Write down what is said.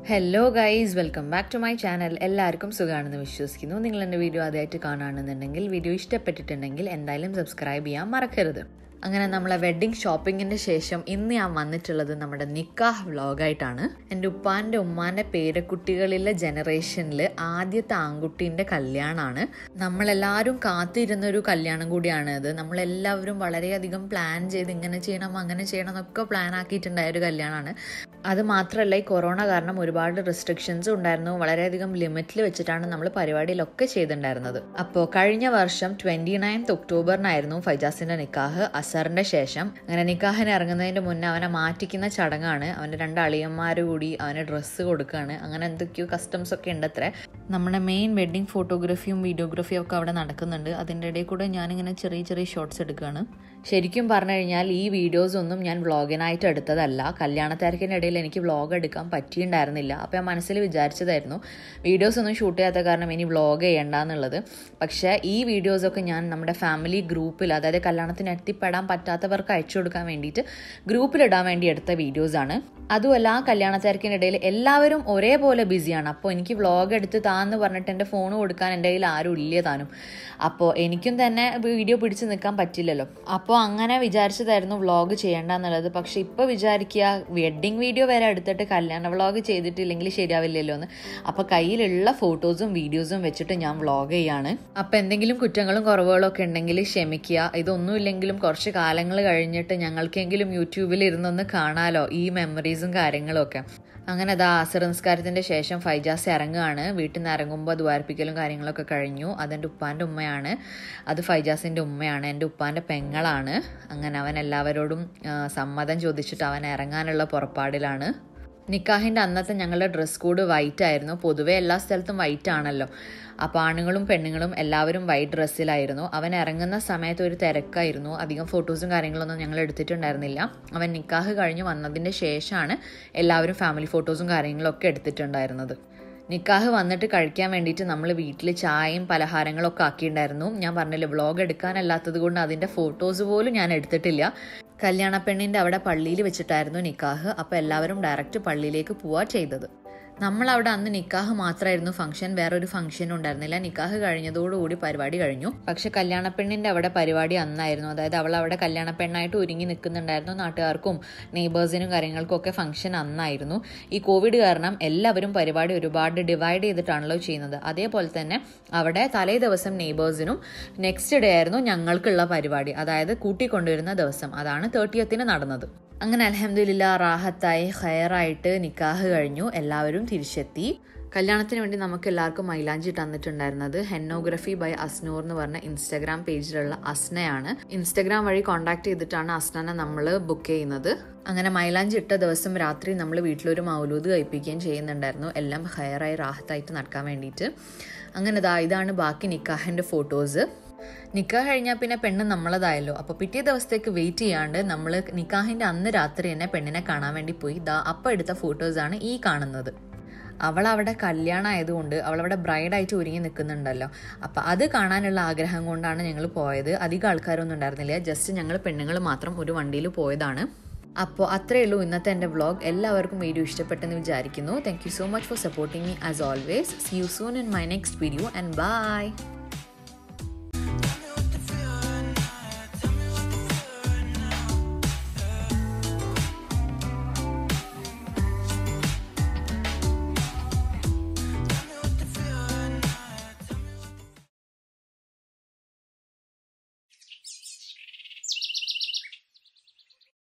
hello guys welcome back to my channel എല്ലാവർക്കും സുഖമാണെന്ന് വിശ്വസിക്കുന്നു നിങ്ങൾ എൻ്റെ വീഡിയോ ആദ്യമായിട്ട് കാണുകയാണെന്നുണ്ടെങ്കിൽ വീഡിയോ ഇഷ്ടപ്പെട്ടിട്ടുണ്ടെങ്കിൽ എന്തായാലും സബ്സ്ക്രൈബ് ചെയ്യാൻ മറക്കരുത് അങ്ങനെ നമ്മളെ വെഡ്ഡിങ് ഷോപ്പിങ്ങിൻ്റെ ശേഷം ഇന്ന് ഞാൻ വന്നിട്ടുള്ളത് നമ്മുടെ നിക്കാഹ് വ്ളോഗായിട്ടാണ് എൻ്റെ ഉപ്പാൻ്റെ ഉമ്മാൻ്റെ പേരക്കുട്ടികളിലെ ജനറേഷനിൽ ആദ്യത്തെ ആൺകുട്ടീൻ്റെ കല്യാണമാണ് നമ്മളെല്ലാവരും കാത്തിരുന്ന ഒരു കല്യാണം കൂടിയാണ് ഇത് നമ്മളെല്ലാവരും വളരെയധികം പ്ലാൻ ചെയ്ത് ഇങ്ങനെ ചെയ്യണം അങ്ങനെ ചെയ്യണം എന്നൊക്കെ പ്ലാൻ ആക്കിയിട്ടുണ്ടായ ഒരു കല്യാണമാണ് അത് മാത്രമല്ല ഈ കൊറോണ കാരണം ഒരുപാട് റെസ്ട്രിക്ഷൻസ് ഉണ്ടായിരുന്നു വളരെയധികം ലിമിറ്റിൽ വെച്ചിട്ടാണ് നമ്മൾ പരിപാടിയിലൊക്കെ ചെയ്തിട്ടുണ്ടായിരുന്നത് അപ്പോൾ കഴിഞ്ഞ വർഷം ട്വൻറ്റി നയൻത്ത് ഒക്ടോബറിനായിരുന്നു ഫൈജാസിൻ്റെ നിക്കാഹ് അസറിൻ്റെ ശേഷം അങ്ങനെ നിക്കാഹിന് ഇറങ്ങുന്നതിന് മുന്നേ അവനെ മാറ്റിക്കുന്ന ചടങ്ങാണ് അവൻ്റെ രണ്ട് അളിയന്മാർ കൂടി അവന് ഡ്രസ്സ് കൊടുക്കുകയാണ് അങ്ങനെ എന്തൊക്കെയോ കസ്റ്റംസ് ഒക്കെ ഉണ്ട് അത്രേ നമ്മുടെ മെയിൻ വെഡ്ഡിങ് ഫോട്ടോഗ്രാഫിയും വീഡിയോഗ്രാഫിയും ഒക്കെ അവിടെ നടക്കുന്നുണ്ട് അതിൻ്റെ ഇടയിൽ കൂടെ ഞാനിങ്ങനെ ചെറിയ ചെറിയ ഷോർട്സ് എടുക്കുകയാണ് ശരിക്കും പറഞ്ഞു കഴിഞ്ഞാൽ ഈ വീഡിയോസ് ഒന്നും ഞാൻ വ്ളോഗിനായിട്ട് എടുത്തതല്ല കല്യാണത്തിരക്കിൻ്റെ ഇടയിൽ എനിക്ക് വ്ളോഗ് എടുക്കാൻ പറ്റിയിട്ടുണ്ടായിരുന്നില്ല അപ്പോൾ ഞാൻ മനസ്സിൽ വിചാരിച്ചതായിരുന്നു വീഡിയോസ് ഒന്നും ഷൂട്ട് ചെയ്യാത്ത കാരണം ഇനി വ്ളോഗ് ചെയ്യണ്ട എന്നുള്ളത് പക്ഷേ ഈ വീഡിയോസൊക്കെ ഞാൻ നമ്മുടെ ഫാമിലി ഗ്രൂപ്പിൽ അതായത് കല്യാണത്തിന് എത്തിപ്പെടാൻ പറ്റാത്തവർക്ക് അയച്ചു കൊടുക്കാൻ വേണ്ടിയിട്ട് ഗ്രൂപ്പിലിടാൻ വേണ്ടി എടുത്ത വീഡിയോസാണ് അതുമല്ല ആ കല്യാണത്തിരക്കിനിടയിൽ എല്ലാവരും ഒരേപോലെ ബിസിയാണ് അപ്പോൾ എനിക്ക് വ്ളോഗ് എടുത്ത് താന്ന് പറഞ്ഞിട്ട് എൻ്റെ ഫോൺ കൊടുക്കാൻ എൻ്റെ കയ്യിൽ ആരും ഇല്ല താനും അപ്പോൾ എനിക്കും തന്നെ വീഡിയോ പിടിച്ച് നിൽക്കാൻ പറ്റില്ലല്ലോ അപ്പോൾ അങ്ങനെ വിചാരിച്ചതായിരുന്നു വ്ളോഗ് ചെയ്യേണ്ട എന്നുള്ളത് പക്ഷെ ഇപ്പോൾ വിചാരിക്കുക വെഡ്ഡിങ് വീഡിയോ വരെ എടുത്തിട്ട് കല്യാണ വ്ളോഗ് ചെയ്തിട്ടില്ലെങ്കിൽ ശരിയാവില്ലല്ലോ എന്ന് അപ്പോൾ കയ്യിലുള്ള ഫോട്ടോസും വീഡിയോസും വെച്ചിട്ട് ഞാൻ വ്ളോഗ് ചെയ്യാണ് അപ്പോൾ എന്തെങ്കിലും കുറ്റങ്ങളും കുറവുകളും ഒക്കെ ഉണ്ടെങ്കിൽ ക്ഷമിക്കുക ഇതൊന്നുമില്ലെങ്കിലും കുറച്ച് കാലങ്ങൾ കഴിഞ്ഞിട്ട് ഞങ്ങൾക്കെങ്കിലും യൂട്യൂബിൽ ഇരുന്നൊന്ന് കാണാലോ ഈ മെമ്മറീസും കാര്യങ്ങളും ഒക്കെ അങ്ങനെ അതാ അസർ നിസ്കാരത്തിൻ്റെ ശേഷം ഫൈജാസ് ഇറങ്ങുകയാണ് വീട്ടിൽ നിന്ന് ഇറങ്ങുമ്പോൾ ദ്വാരപ്പിക്കലും കാര്യങ്ങളൊക്കെ കഴിഞ്ഞു അതെൻ്റെ ഉപ്പാൻ്റെ ഉമ്മയാണ് അത് ഫൈജാസിൻ്റെ ഉമ്മയാണ് എൻ്റെ ഉപ്പാൻ്റെ പെങ്ങളാണ് അങ്ങനെ അവൻ എല്ലാവരോടും സമ്മതം ചോദിച്ചിട്ട് അവൻ ഇറങ്ങാനുള്ള പുറപ്പാടിലാണ് നിക്കാഹിൻ്റെ അന്നത്തെ ഞങ്ങളുടെ ഡ്രസ് കോഡ് വൈറ്റ് ആയിരുന്നു പൊതുവെ എല്ലാ സ്ഥലത്തും വൈറ്റ് ആണല്ലോ അപ്പോൾ ആണുങ്ങളും പെണ്ണുങ്ങളും എല്ലാവരും വൈറ്റ് ഡ്രസ്സിലായിരുന്നു അവൻ ഇറങ്ങുന്ന സമയത്ത് ഒരു തിരക്കായിരുന്നു അധികം ഫോട്ടോസും കാര്യങ്ങളൊന്നും ഞങ്ങൾ എടുത്തിട്ടുണ്ടായിരുന്നില്ല അവൻ നിക്കാഹ് കഴിഞ്ഞ് വന്നതിൻ്റെ ശേഷമാണ് എല്ലാവരും ഫാമിലി ഫോട്ടോസും കാര്യങ്ങളൊക്കെ എടുത്തിട്ടുണ്ടായിരുന്നത് നിക്കാഹ് വന്നിട്ട് കഴിക്കാൻ വേണ്ടിയിട്ട് നമ്മൾ വീട്ടിൽ ചായയും പലഹാരങ്ങളൊക്കെ ആക്കിയിട്ടുണ്ടായിരുന്നു ഞാൻ പറഞ്ഞില്ല വ്ളോഗ് എടുക്കാനല്ലാത്തത് കൊണ്ട് അതിൻ്റെ ഫോട്ടോസ് പോലും ഞാൻ എടുത്തിട്ടില്ല കല്യാണ പെണ്ണിൻ്റെ അവിടെ പള്ളിയിൽ വെച്ചിട്ടായിരുന്നു നിക്കാഹ് അപ്പോൾ എല്ലാവരും ഡയറക്റ്റ് പള്ളിയിലേക്ക് പോവുക ചെയ്തത് നമ്മളവിടെ അന്ന് നിക്കാഹ് മാത്രമായിരുന്നു ഫംഗ്ഷൻ വേറൊരു ഫംഗ്ഷൻ ഉണ്ടായിരുന്നില്ല നിക്കാഹ് കഴിഞ്ഞതോടുകൂടി പരിപാടി കഴിഞ്ഞു പക്ഷെ കല്യാണ പെണ്ണിൻ്റെ അവിടെ പരിപാടി അന്നായിരുന്നു അതായത് അവൾ അവിടെ കല്യാണ പെണ്ണായിട്ട് ഒരുങ്ങി നിൽക്കുന്നുണ്ടായിരുന്നു നാട്ടുകാർക്കും നെയ്ബേഴ്സിനും കാര്യങ്ങൾക്കും ഒക്കെ ഫംഗ്ഷൻ അന്നായിരുന്നു ഈ കോവിഡ് കാരണം എല്ലാവരും പരിപാടി ഒരുപാട് ഡിവൈഡ് ചെയ്തിട്ടാണല്ലോ ചെയ്യുന്നത് അതേപോലെ തന്നെ അവിടെ തലേ ദിവസം നെയ്ബേഴ്സിനും നെക്സ്റ്റ് ഡേ ആയിരുന്നു ഞങ്ങൾക്കുള്ള പരിപാടി അതായത് കൂട്ടിക്കൊണ്ടുവരുന്ന ദിവസം അതാണ് തേർട്ടിയത്തിന് നടന്നത് അങ്ങനെ അലഹമില്ല റാഹത്തായി ഹയറായിട്ട് നിക്കാഹ് കഴിഞ്ഞു എല്ലാവരും തിരിച്ചെത്തി കല്യാണത്തിന് വേണ്ടി നമുക്ക് എല്ലാവർക്കും മൈലാഞ്ചി തന്നിട്ടുണ്ടായിരുന്നത് ഹെന്നോഗ്രഫി ബൈ അസ്നൂർ എന്ന് പറഞ്ഞ ഇൻസ്റ്റാഗ്രാം പേജിലുള്ള അസ്നയാണ് ഇൻസ്റ്റാഗ്രാം വഴി കോൺടാക്ട് ചെയ്തിട്ടാണ് അസ്നനെ നമ്മൾ ബുക്ക് ചെയ്യുന്നത് അങ്ങനെ മൈലാഞ്ചി ഇട്ട ദിവസം രാത്രി നമ്മൾ വീട്ടിലൊരു മൗലൂദ് കഴിപ്പിക്കുകയും ചെയ്യുന്നുണ്ടായിരുന്നു എല്ലാം ഹയറായി റാഹത്തായിട്ട് നടക്കാൻ വേണ്ടിയിട്ട് അങ്ങനെ ദാ ഇതാണ് ബാക്കി നിക്കാഹിൻ്റെ ഫോട്ടോസ് നിക്കാഹ് കഴിഞ്ഞാൽ പിന്നെ പെണ്ണ് നമ്മളതായല്ലോ അപ്പോൾ പിറ്റേ ദിവസത്തേക്ക് വെയിറ്റ് ചെയ്യാണ്ട് നമ്മൾ നിക്കാഹിൻ്റെ അന്ന് രാത്രി തന്നെ പെണ്ണിനെ കാണാൻ വേണ്ടി പോയി ദാ അപ്പം എടുത്ത ഫോട്ടോസാണ് ഈ കാണുന്നത് അവൾ അവിടെ കല്യാണം ആയതുകൊണ്ട് അവളവിടെ ബ്രൈഡായിട്ട് ഒരുങ്ങി നിൽക്കുന്നുണ്ടല്ലോ അപ്പം അത് കാണാനുള്ള ആഗ്രഹം കൊണ്ടാണ് ഞങ്ങൾ പോയത് അധികം ആൾക്കാരൊന്നും ഉണ്ടായിരുന്നില്ല ജസ്റ്റ് ഞങ്ങൾ പെണ്ണുങ്ങൾ മാത്രം ഒരു വണ്ടിയിൽ പോയതാണ് അപ്പോൾ അത്രയേ ഉള്ളൂ ഇന്നത്തെ എൻ്റെ വ്ളോഗ് എല്ലാവർക്കും വീഡിയോ ഇഷ്ടപ്പെട്ടെന്ന് വിചാരിക്കുന്നു thank you so much for supporting me as always see you soon in my next video and by